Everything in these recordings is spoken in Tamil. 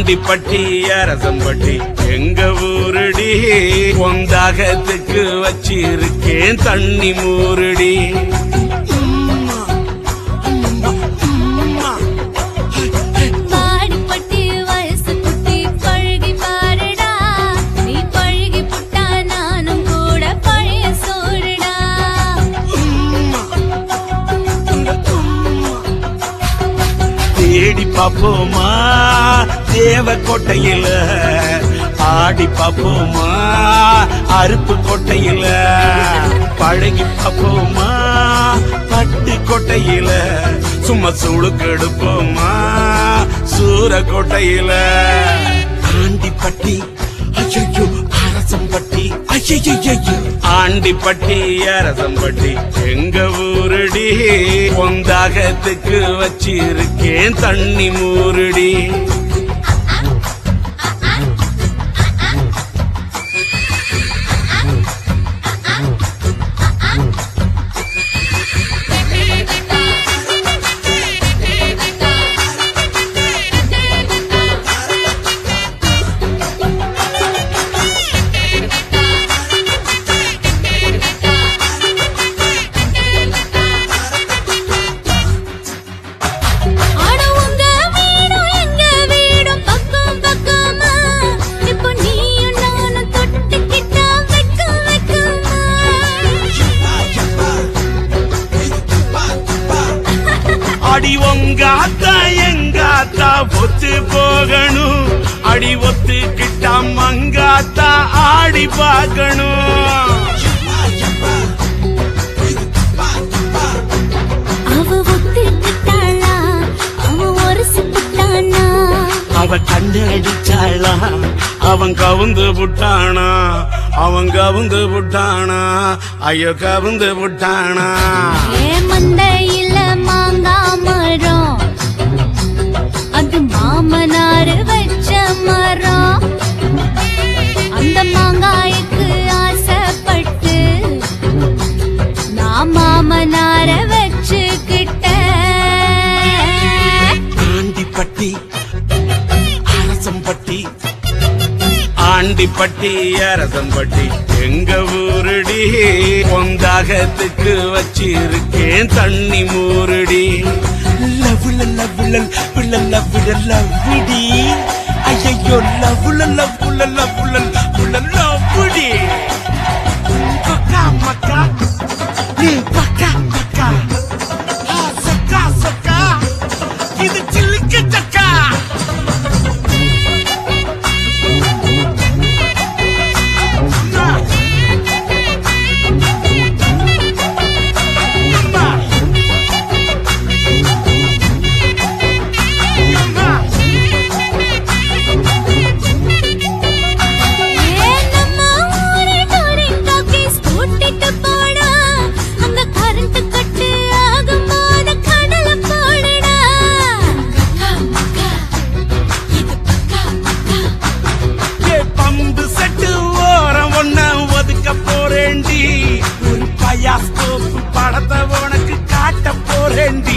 ஆண்டிப்பட்டி அரசம்பட்டி எங்க ஊருடி பொந்தாகத்துக்கு வச்சிருக்கேன் தண்ணி மூருடி வாடிப்பட்டி வயசு குட்டி பழகி பாருடா நீ பழகி புட்டா நானும் கூட பழைய சோறுடா தேடி பாப்போமா தேவக்கோட்டையில ஆடி பாப்போமா அருப்பு கோட்டையில பழகி பாப்போமா பட்டு கோட்டையில சும்மா சுழுக்கு எடுப்போமா சூரக்கோட்டையில ஆண்டிப்பட்டி ஐயோ அரசம்பட்டி ஐயோ ஆண்டிப்பட்டி அரசம்பட்டி எங்க ஊருடி பொந்தாகத்துக்கு வச்சிருக்கேன் தண்ணி மூருடி ஆட உங்க வீடும் எங்க வீடும் பக்கம் பக்கமா இப்போ நீயும் நானும் தொட்டுக்கிட்டா வெக்கம் வெக்கமா அடி உங்காத்தா எங்காத்தா ஒத்து போகணும் அடி ஒத்துக்கிட்டா மங்காத்தா ஆடி பார்க்கணும் அவ ஒத்துக்கிட்டாளா அவ ஒரசிக்கிட்டானா அவ கண்ணு அடிச்சாளா அவன் கவுந்து புட்டானா அவன் கவுந்து புட்டானா ஐயோ கவுந்து புட்டானா ஏ மந்தையில மாங்கா மரம் அது மாமனார் வச்ச மரம் அந்த மாங்காய்க்கு ஆசைப்பட்டு நான் மாமனார வச்சுக்கிட்டேன் ஆண்டிப்பட்டி அரசம்பட்டி ஆண்டிப்பட்டி அரசம்பட்டி எங்க ஊருடி பொந்தாகத்துக்கு வச்சிருக்கேன் தண்ணி மூருடி லவ்ல லவ்ல லவ்ல லவ்ல லவ்விடி ஐயோ லவ்ல லவ்ல லவ்ல லவ்ல லவ்விடி பக்கா மக்கா நீ பக்கா பக்கா ஆ, சொக்கா சொக்கா இது சில்லுக்கு சக்கா ஏ நம்ம ஊரு டோரிங்காக்கி ஸ்கூட்டிக்கு போடா அங்க கரண்ட் கட்டு ஆகும்போது கடல போடுடா பக்கா பக்கா இது பக்கா பக்கா ஏ பம்பு செட்டு ஓரம் ஒன்ன ஒதுக்க போறேண்டி ஒரு பயாஸ்கோப் படத்தை உனக்கு காட்ட போறேண்டி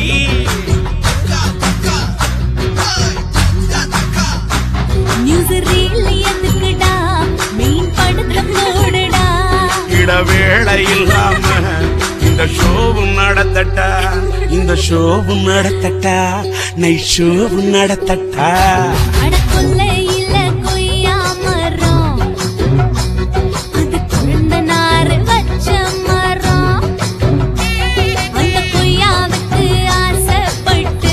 நியூஸ் ரீல் எதுக்குடா மெயின் படத்தை போடுடா இடவேளை இல்லாம இந்த ஷோவும் நடத்தட்டா இந்த ஷோவும் நடத்தட்டா நை ஷோவும் நடத்தட்டா அட கொல்லையில கொய்யா மரம் அது குழந்த நாறு வச்ச மரம் அந்த கொய்யாவுக்கு ஆசைப்பட்டு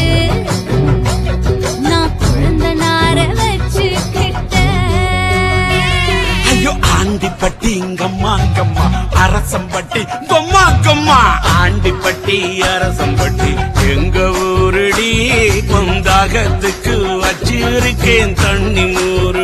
நான் குழந்த நார வச்சுக்கிட்டேன் ஐயோ ஆண்டிப்பட்டி இங்கம்மா இங்கம்மா அரசம்பட்டி கொம்மா கொம்மா ஆண்டிப்பட்டி அரசம்பட்டி எங்க ஊருடி பொந்தாகத்துக்கு வச்சிருக்கேன் தண்ணி ஊரு